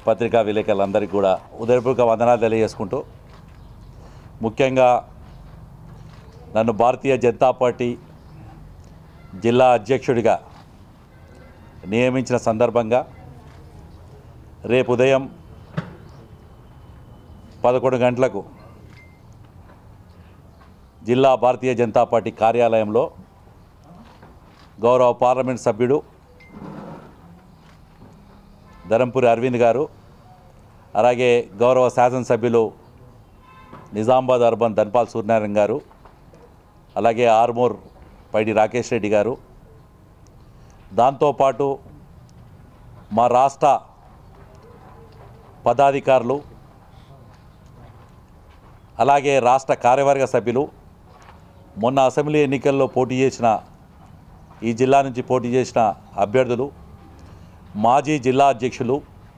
పత్రికా విలేకరులందరికీ కూడా ఉదయపూర్వక వందనాలు తెలియజేసుకుంటూ ముఖ్యంగా నన్ను భారతీయ జనతా పార్టీ జిల్లా అధ్యక్షుడిగా నియమించిన సందర్భంగా రేపు ఉదయం పదకొండు గంటలకు జిల్లా భారతీయ జనతా పార్టీ కార్యాలయంలో గౌరవ పార్లమెంట్ సభ్యుడు ధరంపూరి అరవింద్ గారు అలాగే గౌరవ శాసనసభ్యులు నిజామాబాద్ అర్బన్ ధన్పాల్ సూర్యనారాయణ గారు అలాగే ఆర్మూర్ పైడి రాకేష్ రెడ్డి గారు దాంతోపాటు మా రాష్ట్ర పదాధికారులు అలాగే రాష్ట్ర కార్యవర్గ సభ్యులు మొన్న అసెంబ్లీ ఎన్నికల్లో పోటీ చేసిన ఈ జిల్లా నుంచి పోటీ చేసిన అభ్యర్థులు మాజీ జిల్లా అధ్యక్షులు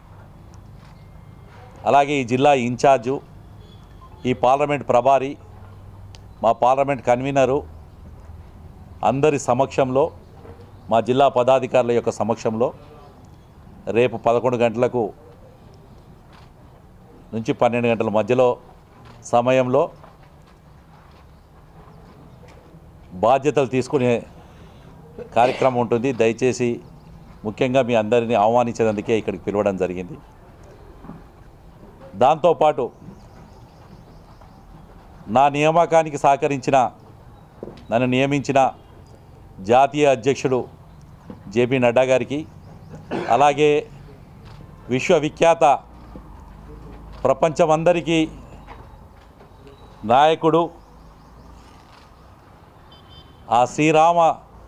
అలాగే ఈ జిల్లా ఇన్ఛార్జు ఈ పార్లమెంట్ ప్రభారి మా పార్లమెంట్ కన్వీనరు అందరి సమక్షంలో మా జిల్లా పదాధికారుల యొక్క సమక్షంలో రేపు పదకొండు గంటలకు నుంచి పన్నెండు గంటల మధ్యలో సమయంలో బాధ్యతలు తీసుకునే కార్యక్రమం ఉంటుంది దయచేసి ముఖ్యంగా మీ అందరినీ ఆహ్వానించేందుకే ఇక్కడికి పిలవడం జరిగింది దాంతోపాటు నా నియామకానికి సహకరించిన నన్ను నియమించిన జాతీయ అధ్యక్షుడు జేపీ నడ్డా గారికి అలాగే విశ్వవిఖ్యాత ప్రపంచమందరికీ నాయకుడు ఆ శ్రీరామ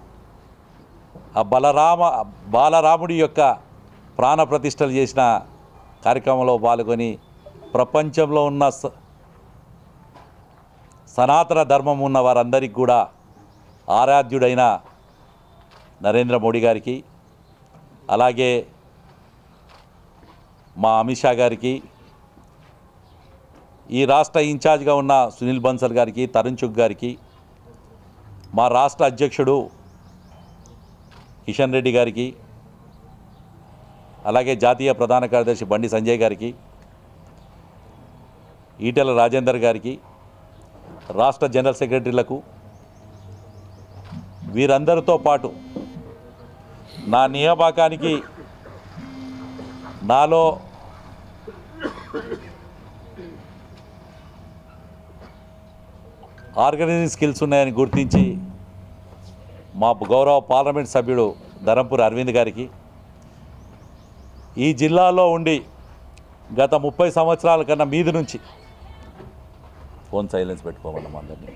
ఆ బలరామ బాలరాముడి యొక్క ప్రాణ ప్రతిష్టలు చేసిన కార్యక్రమంలో పాల్గొని ప్రపంచంలో ఉన్న స- సనాతన ధర్మం ఉన్న వారందరికీ కూడా ఆరాధ్యుడైన నరేంద్ర మోడీ గారికి అలాగే మా అమిత్ షా గారికి ఈ రాష్ట్ర ఇన్ఛార్జ్గా ఉన్న సునీల్ బన్సల్ గారికి తరుణ్ చుక్ గారికి మా రాష్ట్ర అధ్యక్షుడు కిషన్ రెడ్డి గారికి అలాగే జాతీయ ప్రధాన కార్యదర్శి బండి సంజయ్ గారికి ఈటెల రాజేందర్ గారికి రాష్ట్ర జనరల్ సెక్రటరీలకు వీరందరితో పాటు నా నియామకానికి నాలో ఆర్గనైజింగ్ స్కిల్స్ ఉన్నాయని గుర్తించి మా గౌరవ పార్లమెంట్ సభ్యుడు ధరంపూర్ అరవింద్ గారికి ఈ జిల్లాలో ఉండి గత ముప్పై సంవత్సరాల కన్నా మీది నుంచి ఫోన్ సైలెన్స్ పెట్టుకోమన్నాం అందరినీ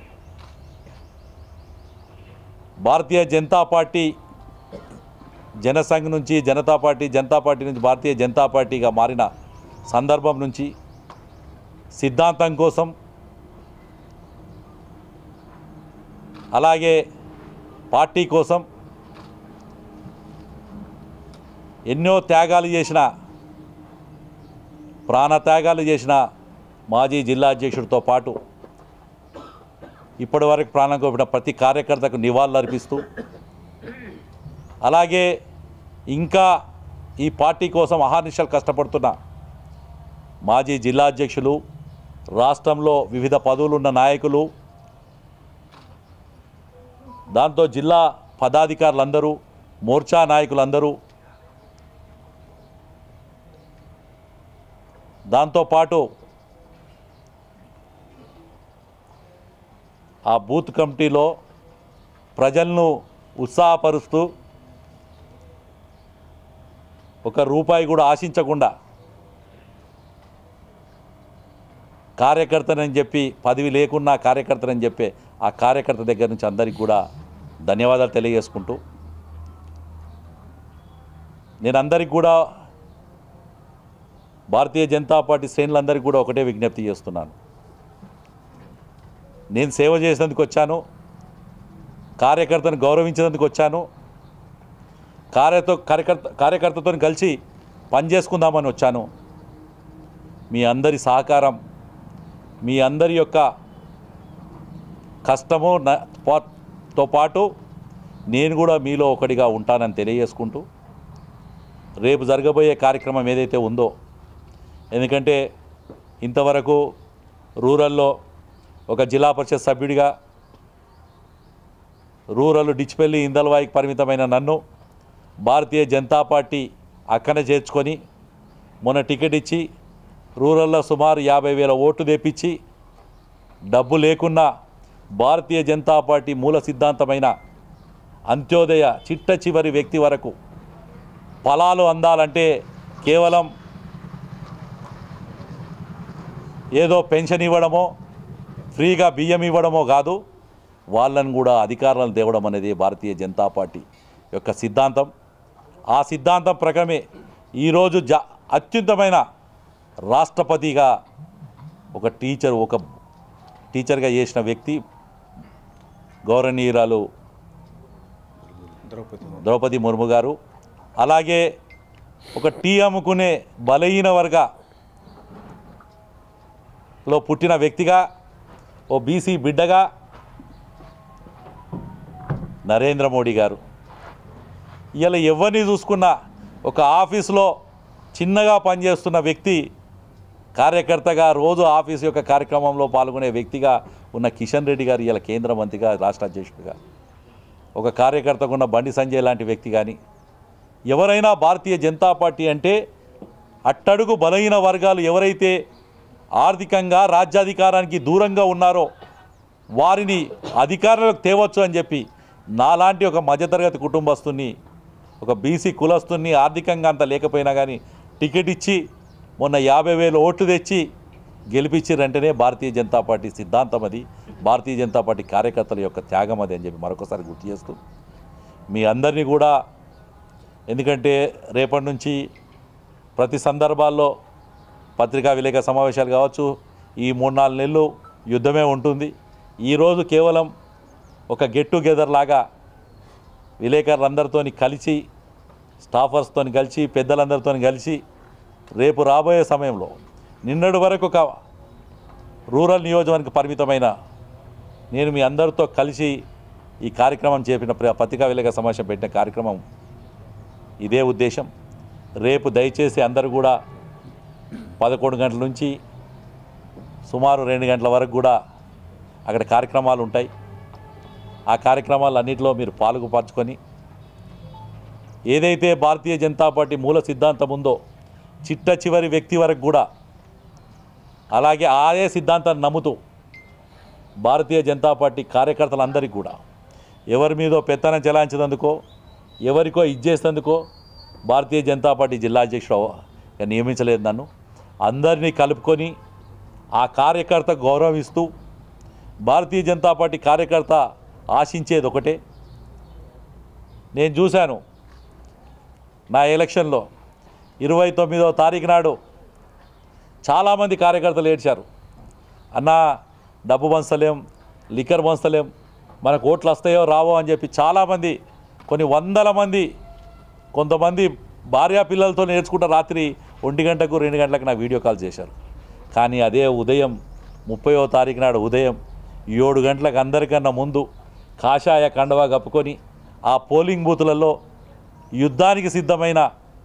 భారతీయ జనతా పార్టీ జనసంఘ్ నుంచి జనతా పార్టీ జనతా పార్టీ నుంచి భారతీయ జనతా పార్టీగా మారిన సందర్భం నుంచి సిద్ధాంతం కోసం అలాగే పార్టీ కోసం ఎన్నో త్యాగాలు చేసిన ప్రాణత్యాగాలు చేసిన మాజీ జిల్లా అధ్యక్షుడితో పాటు ఇప్పటి వరకు ప్రాణం కోపిన ప్రతి కార్యకర్తకు నివాళులు అర్పిస్తూ అలాగే ఇంకా ఈ పార్టీ కోసం అహార్నిశలు కష్టపడుతున్న మాజీ జిల్లా అధ్యక్షులు రాష్ట్రంలో వివిధ పదవులు ఉన్న నాయకులు దాంతో జిల్లా పదాధికారులందరూ మోర్చా నాయకులందరూ దాంతోపాటు ఆ బూత్ కమిటీలో ప్రజలను ఉత్సాహపరుస్తూ ఒక రూపాయి కూడా ఆశించకుండా కార్యకర్తనని చెప్పి పదవి లేకున్నా కార్యకర్తనని చెప్పి ఆ కార్యకర్త దగ్గర నుంచి అందరికీ కూడా ధన్యవాదాలు తెలియజేసుకుంటూ నేను అందరికీ కూడా భారతీయ జనతా పార్టీ శ్రేణులందరికీ కూడా ఒకటే విజ్ఞప్తి చేస్తున్నాను నేను సేవ చేసినందుకు వచ్చాను కార్యకర్తను గౌరవించినందుకు వచ్చాను కార్యతో కార్యకర్త కార్యకర్తతో కలిసి పనిచేసుకుందామని వచ్చాను మీ అందరి సహకారం మీ అందరి యొక్క కష్టము నా- పా- తో పాటు నేను కూడా మీలో ఒకటిగా ఉంటానని తెలియజేసుకుంటూ రేపు జరగబోయే కార్యక్రమం ఏదైతే ఉందో ఎందుకంటే ఇంతవరకు రూరల్లో ఒక జిల్లా పరిషత్ సభ్యుడిగా రూరల్ డిచ్పెల్లి ఇందల్వాయికి పరిమితమైన నన్ను భారతీయ జనతా పార్టీ అక్కన చేర్చుకొని మొన్న టికెట్ ఇచ్చి రూరల్లో సుమారు యాభై వేల ఓట్లు తెప్పించి డబ్బు లేకున్నా భారతీయ జనతా పార్టీ మూల సిద్ధాంతమైన అంత్యోదయ చిట్ట చివరి వ్యక్తి వరకు ఫలాలు అందాలంటే కేవలం ఏదో పెన్షన్ ఇవ్వడమో ఫ్రీగా బియ్యం ఇవ్వడమో కాదు వాళ్ళని కూడా అధికారాలను తేవడం అనేది భారతీయ జనతా పార్టీ యొక్క సిద్ధాంతం ఆ సిద్ధాంతం ప్రకారమే ఈరోజు జా అత్యుత్తమైన రాష్ట్రపతిగా ఒక టీచర్ ఒక టీచర్గా చేసిన వ్యక్తి గౌరవనీయురాలు ద్రౌపది ముర్ము. ద్రౌపది ముర్ము గారు అలాగే ఒక టీ అమ్ముకునే బలహీన వర్గ లో పుట్టిన వ్యక్తిగా ఓ బీసీ బిడ్డగా నరేంద్ర మోడీ గారు ఇలా ఎవరిని చూసుకున్నా ఒక ఆఫీసులో చిన్నగా పనిచేస్తున్న వ్యక్తి కార్యకర్తగా రోజు ఆఫీస్ యొక్క కార్యక్రమంలో పాల్గొనే వ్యక్తిగా ఉన్న కిషన్ రెడ్డి గారు ఇలా కేంద్ర మంత్రిగా రాష్ట్ర అధ్యక్షుడిగా ఒక కార్యకర్తకు ఉన్న బండి సంజయ్ లాంటి వ్యక్తి కానీ ఎవరైనా భారతీయ జనతా పార్టీ అంటే అట్టడుగు బలహీన వర్గాలు ఎవరైతే ఆర్థికంగా రాజ్యాధికారానికి దూరంగా ఉన్నారో వారిని అధికారంలోకి తేవచ్చు అని చెప్పి నాలాంటి ఒక మధ్యతరగతి కుటుంబస్తుని ఒక బీసీ కులస్తుని ఆర్థికంగా అంత లేకపోయినా కానీ టికెట్ ఇచ్చి మొన్న యాభై వేల ఓట్లు తెచ్చి గెలిపించారంటేనే భారతీయ జనతా పార్టీ సిద్ధాంతం అది భారతీయ జనతా పార్టీ కార్యకర్తల యొక్క త్యాగం అది అని చెప్పి మరొకసారి గుర్తు చేస్తూ మీ అందరినీ కూడా ఎందుకంటే రేపటి నుంచి ప్రతి సందర్భాల్లో పత్రికా విలేక సమావేశాలు కావచ్చు ఈ మూడు నాలుగు నెలలు యుద్ధమే ఉంటుంది ఈరోజు కేవలం ఒక గెట్ టుగెదర్ లాగా విలేకరులందరితో కలిసి స్టాఫర్స్తో కలిసి పెద్దలందరితో కలిసి రేపు రాబోయే సమయంలో నిన్నటి వరకు ఒక రూరల్ నియోజకవర్గానికి పరిమితమైన నేను మీ అందరితో కలిసి ఈ కార్యక్రమం చేపిన ప్ర- పత్రికా విలేక సమావేశం పెట్టిన కార్యక్రమం ఇదే ఉద్దేశం రేపు దయచేసి అందరూ కూడా పదకొండు గంటల నుంచి సుమారు రెండు గంటల వరకు కూడా అక్కడ కార్యక్రమాలు ఉంటాయి ఆ కార్యక్రమాలు అన్నింటిలో మీరు పాల్గొపరచుకొని ఏదైతే భారతీయ జనతా పార్టీ మూల సిద్ధాంతం ఉందో చిట్ట చివరి వ్యక్తి వరకు కూడా అలాగే అదే సిద్ధాంతాన్ని నమ్ముతూ భారతీయ జనతా పార్టీ కార్యకర్తలందరికీ కూడా ఎవరి మీదో పెత్తనం చెలాయించినందుకో ఎవరికో ఇచ్చేసేందుకో భారతీయ జనతా పార్టీ జిల్లా అధ్యక్షుడు అవ- నియమించలేదు నన్ను అందరినీ కలుపుకొని ఆ కార్యకర్త గౌరవిస్తూ భారతీయ జనతా పార్టీ కార్యకర్త ఆశించేది ఒకటే నేను చూశాను నా ఎలక్షన్లో ఇరవై తొమ్మిదవ తారీఖు నాడు చాలామంది కార్యకర్తలు ఏడ్చారు అన్నా డబ్బు పంచలేం లిక్కర్ పంచలేం మనకు ఓట్లు వస్తాయో రావో అని చెప్పి చాలామంది కొన్ని వందల మంది కొంతమంది భార్యా పిల్లలతో నేర్చుకుంటా రాత్రి ఒంటి గంటకు రెండు గంటలకు నాకు వీడియో కాల్ చేశారు కానీ అదే ఉదయం ముప్పయో తారీఖు నాడు ఉదయం ఏడు గంటలకు అందరికన్నా ముందు కాషాయ కండవా కప్పుకొని ఆ పోలింగ్ బూతులలో యుద్ధానికి సిద్ధమైన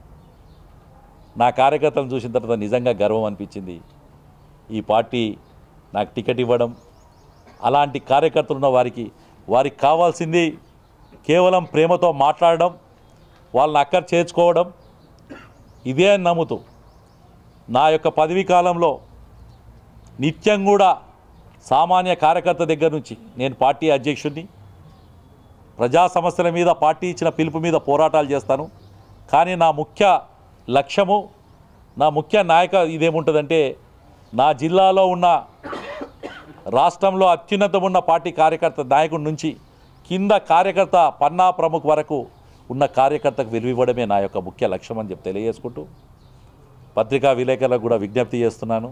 నా కార్యకర్తలను చూసిన తర్వాత నిజంగా గర్వం అనిపించింది ఈ పార్టీ నాకు టికెట్ ఇవ్వడం అలాంటి కార్యకర్తలు ఉన్న వారికి వారికి కావాల్సింది కేవలం ప్రేమతో మాట్లాడడం వాళ్ళని అక్కర చేర్చుకోవడం ఇదే అని నమ్ముతూ నా యొక్క పదవీ కాలంలో నిత్యం కూడా సామాన్య కార్యకర్త దగ్గర నుంచి నేను పార్టీ అధ్యక్షుడిని ప్రజా సమస్యల మీద పార్టీ ఇచ్చిన పిలుపు మీద పోరాటాలు చేస్తాను కానీ నా ముఖ్య లక్ష్యము నా ముఖ్య నాయక ఇదేముంటుందంటే నా జిల్లాలో ఉన్న రాష్ట్రంలో అత్యున్నతం ఉన్న పార్టీ కార్యకర్త నాయకుడి నుంచి కింద కార్యకర్త పన్నా ప్రముఖ్ వరకు ఉన్న కార్యకర్తకు విలువివ్వడమే నా యొక్క ముఖ్య లక్ష్యం అని చెప్పి తెలియజేసుకుంటూ పత్రికా విలేకరులకు కూడా విజ్ఞప్తి చేస్తున్నాను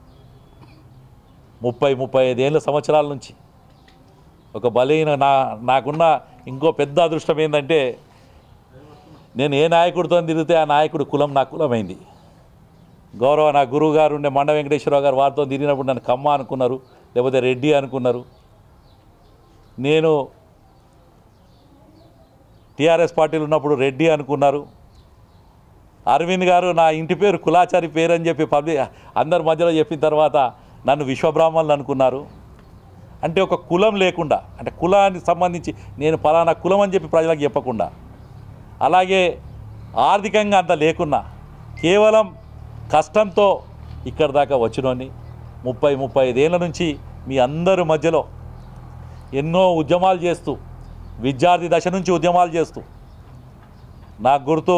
ముప్పై ముప్పై ఐదేళ్ళ సంవత్సరాల నుంచి ఒక బలహీన నా నాకున్న ఇంకో పెద్ద అదృష్టం ఏంటంటే నేను ఏ నాయకుడితో తిరిగితే ఆ నాయకుడు కులం నా కులమైంది గౌరవ నా గురువు గారు ఉండే మండ వెంకటేశ్వరరావు గారు వారితో తిరిగినప్పుడు నన్ను కమ్మ అనుకున్నారు లేకపోతే రెడ్డి అనుకున్నారు నేను టీఆర్ఎస్ పార్టీలు ఉన్నప్పుడు రెడ్డి అనుకున్నారు అరవింద్ గారు నా ఇంటి పేరు కులాచారి పేరు అని చెప్పి పబ్లిక్ అందరి మధ్యలో చెప్పిన తర్వాత నన్ను విశ్వబ్రాహ్మణులు అనుకున్నారు అంటే ఒక కులం లేకుండా అంటే కులానికి సంబంధించి నేను పలానా కులం అని చెప్పి ప్రజలకు చెప్పకుండా అలాగే ఆర్థికంగా అంత లేకున్నా కేవలం కష్టంతో ఇక్కడ దాకా వచ్చినోని ముప్పై ముప్పై ఐదేళ్ళ నుంచి మీ అందరి మధ్యలో ఎన్నో ఉద్యమాలు చేస్తూ విద్యార్థి దశ నుంచి ఉద్యమాలు చేస్తూ నాకు గుర్తు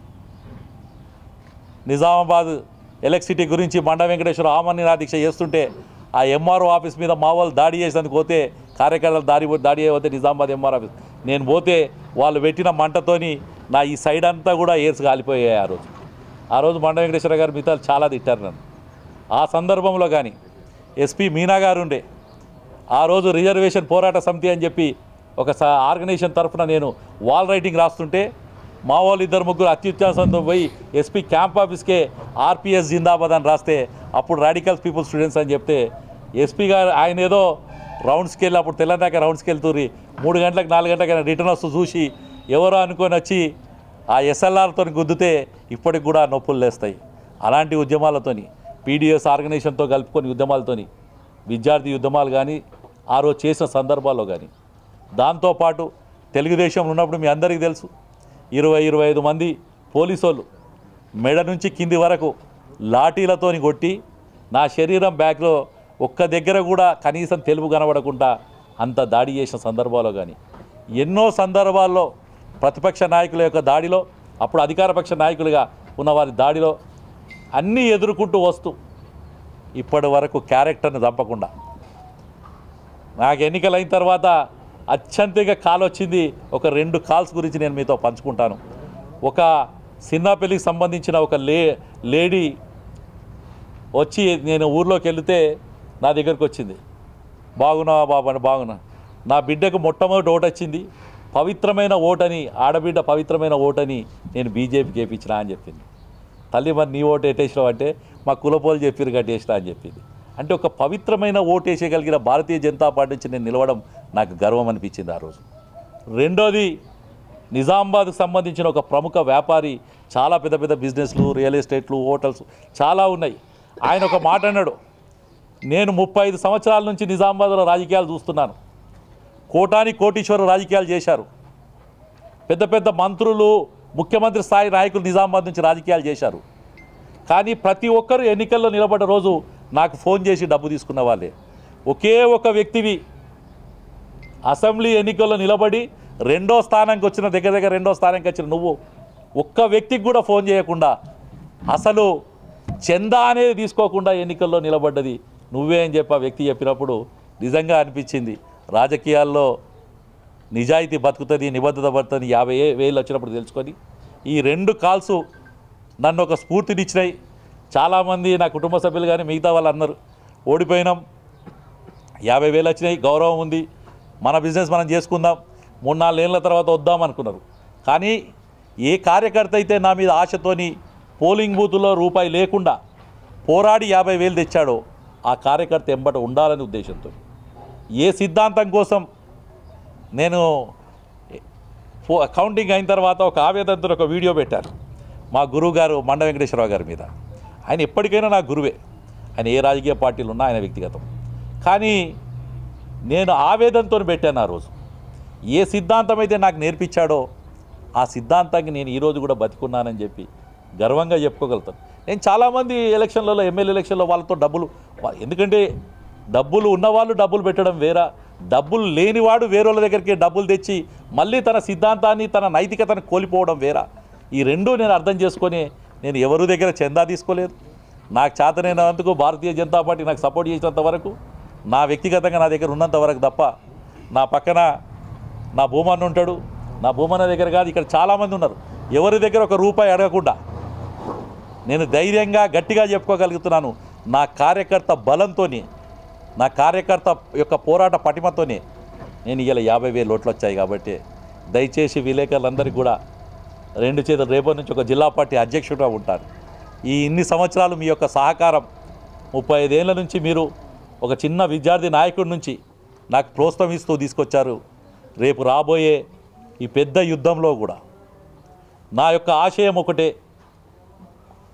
నిజామాబాద్ ఎలక్ట్రిసిటీ గురించి మండ వెంకటేశ్వర ఆమరణ దీక్ష చేస్తుంటే ఆ ఎంఆర్ఓ ఆఫీస్ మీద మా వాళ్ళు దాడి చేసేందుకు పోతే కార్యకర్తలు దాడి దాడి పోతే నిజామాబాద్ ఎంఆర్ ఆఫీస్ నేను పోతే వాళ్ళు పెట్టిన మంటతోని నా ఈ సైడ్ అంతా కూడా ఎయిర్స్ కాలిపోయాయి ఆ రోజు ఆ రోజు మండ వెంకటేశ్వర గారు మిగతా చాలా తిట్టారు నన్ను ఆ సందర్భంలో కానీ ఎస్పీ మీనా గారు ఉండే ఆ రోజు రిజర్వేషన్ పోరాట సమితి అని చెప్పి ఒక స- ఆర్గనైజేషన్ తరఫున నేను వాల్ రైటింగ్ రాస్తుంటే మా వాళ్ళు ఇద్దరు ముగ్గురు అత్యుత్సాహంతో పోయి ఎస్పీ క్యాంప్ ఆఫీస్కే ఆర్పిఎస్ జిందాబాద్ అని రాస్తే అప్పుడు రాడికల్ పీపుల్ స్టూడెంట్స్ అని చెప్తే ఎస్పీ గారు ఆయన ఏదో రౌండ్స్కి వెళ్ళి అప్పుడు తెల్లందాక రౌండ్స్కి వెళ్తుర్రి మూడు గంటలకు నాలుగు గంటలకు ఆయన రిటర్న్ వస్తూ చూసి ఎవరో అనుకొని వచ్చి ఆ ఎస్ఎల్ఆర్తో గుద్దితే ఇప్పటికి కూడా నొప్పులు లేస్తాయి అలాంటి ఉద్యమాలతోని పీడిఎస్ ఆర్గనైజేషన్తో కలుపుకొని ఉద్యమాలతోని విద్యార్థి యుద్ధమాలు కానీ ఆ రోజు చేసిన సందర్భాల్లో కానీ దాంతోపాటు తెలుగుదేశంలో ఉన్నప్పుడు మీ అందరికీ తెలుసు ఇరవై ఇరవై ఐదు మంది పోలీసు వాళ్ళు మెడ నుంచి కింది వరకు లాఠీలతోని కొట్టి నా శరీరం బ్యాగ్లో ఒక్క దగ్గర కూడా కనీసం తెలుగు కనబడకుండా అంత దాడి చేసిన సందర్భాల్లో కానీ ఎన్నో సందర్భాల్లో ప్రతిపక్ష నాయకుల యొక్క దాడిలో అప్పుడు అధికారపక్ష నాయకులుగా ఉన్న వారి దాడిలో అన్నీ ఎదుర్కొంటూ వస్తూ ఇప్పటి వరకు క్యారెక్టర్ని చంపకుండా నాకు ఎన్నికలు అయిన తర్వాత అత్యంతగా కాల్ వచ్చింది ఒక రెండు కాల్స్ గురించి నేను మీతో పంచుకుంటాను ఒక చిన్న పెళ్ళికి సంబంధించిన ఒక లే లేడీ వచ్చి నేను ఊర్లోకి వెళితే నా దగ్గరకు వచ్చింది బాగున్నావా బాబు అని బాగున్నా నా బిడ్డకు మొట్టమొదటి ఓటు వచ్చింది పవిత్రమైన ఓటని ఆడబిడ్డ పవిత్రమైన ఓటని నేను బీజేపీకి వేయించిన అని చెప్పింది తల్లి మరి నీ ఓటు ఎట్టేసినావు అంటే మా కులపోలు చెప్పిరు కట్టేసిన అని చెప్పింది అంటే ఒక పవిత్రమైన ఓటు వేసేయగలిగిన భారతీయ జనతా పార్టీ నుంచి నేను నిలవడం నాకు గర్వం అనిపించింది ఆ రోజు రెండోది నిజామాబాద్కు సంబంధించిన ఒక ప్రముఖ వ్యాపారి చాలా పెద్ద పెద్ద బిజినెస్లు రియల్ ఎస్టేట్లు హోటల్స్ చాలా ఉన్నాయి ఆయన ఒక మాట అన్నాడు నేను ముప్పై ఐదు సంవత్సరాల నుంచి నిజామాబాద్లో రాజకీయాలు చూస్తున్నాను కోటాని కోటీశ్వర రాజకీయాలు చేశారు పెద్ద పెద్ద మంత్రులు ముఖ్యమంత్రి స్థాయి నాయకులు నిజామాబాద్ నుంచి రాజకీయాలు చేశారు కానీ ప్రతి ఒక్కరు ఎన్నికల్లో నిలబడ్డ రోజు నాకు ఫోన్ చేసి డబ్బు తీసుకున్న వాళ్ళే ఒకే ఒక వ్యక్తివి అసెంబ్లీ ఎన్నికల్లో నిలబడి రెండో స్థానానికి వచ్చిన దగ్గర దగ్గర రెండో స్థానానికి వచ్చిన నువ్వు ఒక్క వ్యక్తికి కూడా ఫోన్ చేయకుండా అసలు చందా అనేది తీసుకోకుండా ఎన్నికల్లో నిలబడ్డది నువ్వే అని చెప్పి ఆ వ్యక్తి చెప్పినప్పుడు నిజంగా అనిపించింది రాజకీయాల్లో నిజాయితీ బతుకుతుంది నిబద్ధత పడుతుంది యాభై ఏ- వేలు వచ్చినప్పుడు తెలుసుకొని ఈ రెండు కాల్స్ నన్ను ఒక స్ఫూర్తినిచ్చినాయి చాలామంది నా కుటుంబ సభ్యులు కానీ మిగతా వాళ్ళు అన్నారు ఓడిపోయినాం యాభై వేలు వచ్చినాయి గౌరవం ఉంది మన బిజినెస్ మనం చేసుకుందాం మూడు నాలుగేళ్ల తర్వాత వద్దాం అనుకున్నారు కానీ ఏ కార్యకర్త అయితే నా మీద ఆశతోని పోలింగ్ బూత్లో రూపాయి లేకుండా పోరాడి యాభై వేలు తెచ్చాడో ఆ కార్యకర్త ఎంబట ఉండాలనే ఉద్దేశంతో ఏ సిద్ధాంతం కోసం నేను ఫో కౌంటింగ్ అయిన తర్వాత ఒక ఆవేదనతో ఒక వీడియో పెట్టారు మా గురువు గారు మండ వెంకటేశ్వరరావు గారి మీద ఆయన ఎప్పటికైనా నా గురువే ఆయన ఏ రాజకీయ పార్టీలు ఉన్నా ఆయన వ్యక్తిగతం కానీ నేను ఆవేదనతో పెట్టాను ఆ రోజు ఏ సిద్ధాంతం అయితే నాకు నేర్పించాడో ఆ సిద్ధాంతానికి నేను ఈరోజు కూడా బతికున్నానని చెప్పి గర్వంగా చెప్పుకోగలుగుతాను నేను చాలామంది ఎలక్షన్లలో ఎమ్మెల్యే ఎలక్షన్లో వాళ్ళతో డబ్బులు వా- ఎందుకంటే డబ్బులు ఉన్నవాళ్ళు డబ్బులు పెట్టడం వేరా డబ్బులు లేనివాడు వేరేళ్ళ దగ్గరికి డబ్బులు తెచ్చి మళ్ళీ తన సిద్ధాంతాన్ని తన నైతికతను కోల్పోవడం వేరా ఈ రెండు నేను అర్థం చేసుకొని నేను ఎవరి దగ్గర చందా తీసుకోలేదు నాకు చేతనైనందుకు భారతీయ జనతా పార్టీ నాకు సపోర్ట్ చేసినంత వరకు నా వ్యక్తిగతంగా నా దగ్గర ఉన్నంత వరకు తప్ప నా పక్కన నా భూమన్న ఉంటాడు నా భూమన్న దగ్గర కాదు ఇక్కడ చాలామంది ఉన్నారు ఎవరి దగ్గర ఒక రూపాయి అడగకుండా నేను ధైర్యంగా గట్టిగా చెప్పుకోగలుగుతున్నాను నా కార్యకర్త బలంతోనే నా కార్యకర్త యొక్క పోరాట పటిమతోనే నేను ఇలా యాభై వేలు ఓట్లు వచ్చాయి కాబట్టి దయచేసి విలేకరులందరికీ కూడా రెండు చేతులు రేపటి నుంచి ఒక జిల్లా పార్టీ అధ్యక్షుడిగా ఉంటాను ఈ ఇన్ని సంవత్సరాలు మీ యొక్క సహకారం ముప్పై ఐదేళ్ల నుంచి మీరు ఒక చిన్న విద్యార్థి నాయకుడి నుంచి నాకు ప్రోత్సహిస్తూ తీసుకొచ్చారు రేపు రాబోయే ఈ పెద్ద యుద్ధంలో కూడా నా యొక్క ఆశయం ఒకటే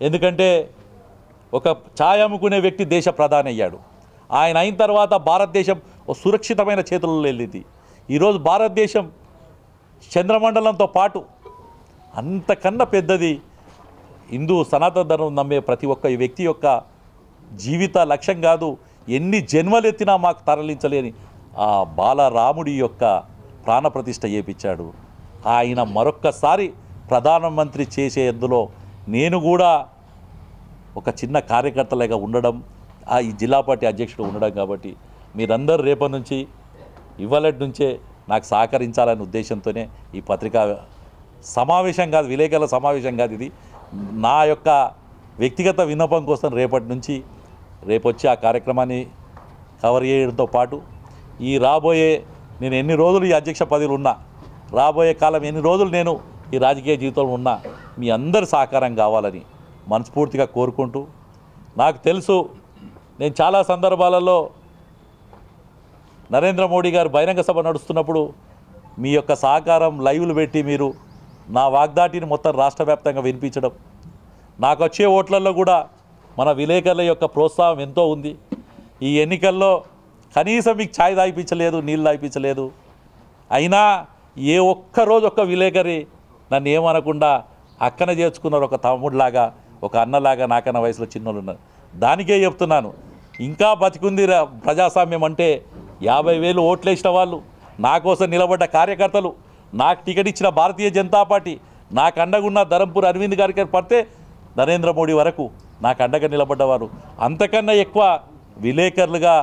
ఎందుకంటే ఒక ఛాయ్ అమ్ముకునే వ్యక్తి దేశ ప్రధాని అయ్యాడు ఆయన అయిన తర్వాత భారతదేశం ఒక సురక్షితమైన చేతుల్లో వెళ్ళింది ఈరోజు భారతదేశం చంద్రమండలంతో పాటు అంతకన్నా పెద్దది హిందూ సనాతన ధర్మం నమ్మే ప్రతి ఒక్క వ్యక్తి యొక్క జీవిత లక్ష్యం కాదు ఎన్ని జన్మలెత్తినా మాకు తరలించలేని ఆ బాలరాముడి యొక్క ప్రాణప్రతిష్ఠ చేపించాడు ఆయన మరొక్కసారి ప్రధానమంత్రి చేసే ఎందులో నేను కూడా ఒక చిన్న కార్యకర్తలాగా ఉండడం ఆ ఈ జిల్లా పార్టీ అధ్యక్షుడు ఉండడం కాబట్టి మీరందరూ రేపటి నుంచి ఇవాళటి నుంచే నాకు సహకరించాలనే ఉద్దేశంతోనే ఈ పత్రికా సమావేశం కాదు విలేకరుల సమావేశం కాదు ఇది నా యొక్క వ్యక్తిగత విన్నపం కోసం రేపటి నుంచి రేపు వచ్చి ఆ కార్యక్రమాన్ని కవర్ చేయడంతో పాటు ఈ రాబోయే నేను ఎన్ని రోజులు ఈ అధ్యక్ష పదవిలో ఉన్నా రాబోయే కాలం ఎన్ని రోజులు నేను ఈ రాజకీయ జీవితంలో ఉన్నా మీ అందరి సహకారం కావాలని మనస్ఫూర్తిగా కోరుకుంటూ నాకు తెలుసు నేను చాలా సందర్భాలలో నరేంద్ర మోడీ గారు బహిరంగ సభ నడుస్తున్నప్పుడు మీ యొక్క సహకారం లైవ్లు పెట్టి మీరు నా వాగ్దాటిని మొత్తం రాష్ట్ర వ్యాప్తంగా వినిపించడం నాకు వచ్చే ఓట్లలో కూడా మన విలేకరుల యొక్క ప్రోత్సాహం ఎంతో ఉంది ఈ ఎన్నికల్లో కనీసం మీకు ఛాయ్ తాగిపించలేదు నీళ్ళు తాగిపించలేదు అయినా ఏ ఒక్క రోజు ఒక్క విలేకరి నన్ను ఏమనకుండా అక్కన చేర్చుకున్నారు ఒక తమ్ముడిలాగా ఒక అన్నలాగా నాకన్న వయసులో చిన్నోళ్ళు ఉన్నారు దానికే చెప్తున్నాను ఇంకా బతికుంది రా- ప్రజాస్వామ్యం అంటే యాభై వేలు ఓట్లేసిన వాళ్ళు నా కోసం నిలబడ్డ కార్యకర్తలు నాకు టికెట్ ఇచ్చిన భారతీయ జనతా పార్టీ నాకు అండగున్న ధరంపూర్ అరవింద్ గారికి పడితే నరేంద్ర మోడీ వరకు నాకు అండగా నిలబడ్డవారు అంతకన్నా ఎక్కువ విలేకరులుగా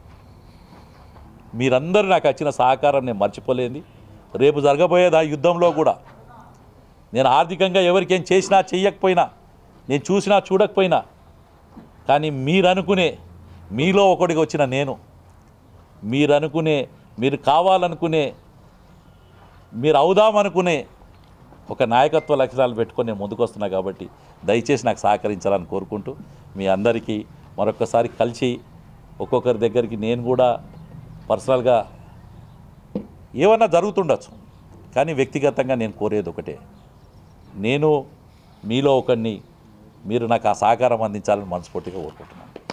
మీరందరూ నాకు వచ్చిన సహకారం నేను మర్చిపోలేంది రేపు జరగబోయేది ఆ యుద్ధంలో కూడా నేను ఆర్థికంగా ఎవరికేం చేసినా చెయ్యకపోయినా నేను చూసినా చూడకపోయినా కానీ మీరు అనుకునే మీలో ఒకటికి వచ్చిన నేను మీరు అనుకునే మీరు కావాలనుకునే మీరు అవుదామనుకునే ఒక నాయకత్వ లక్షణాలు పెట్టుకొని నేను ముందుకు వస్తున్నా కాబట్టి దయచేసి నాకు సహకరించాలని కోరుకుంటూ మీ అందరికీ మరొకసారి కలిసి ఒక్కొక్కరి దగ్గరికి నేను కూడా పర్సనల్గా ఏమన్నా జరుగుతుండొచ్చు కానీ వ్యక్తిగతంగా నేను కోరేది ఒకటే నేను మీలో ఒకరిని మీరు నాకు ఆ సహకారం అందించాలని మనస్ఫూర్తిగా కోరుకుంటున్నాను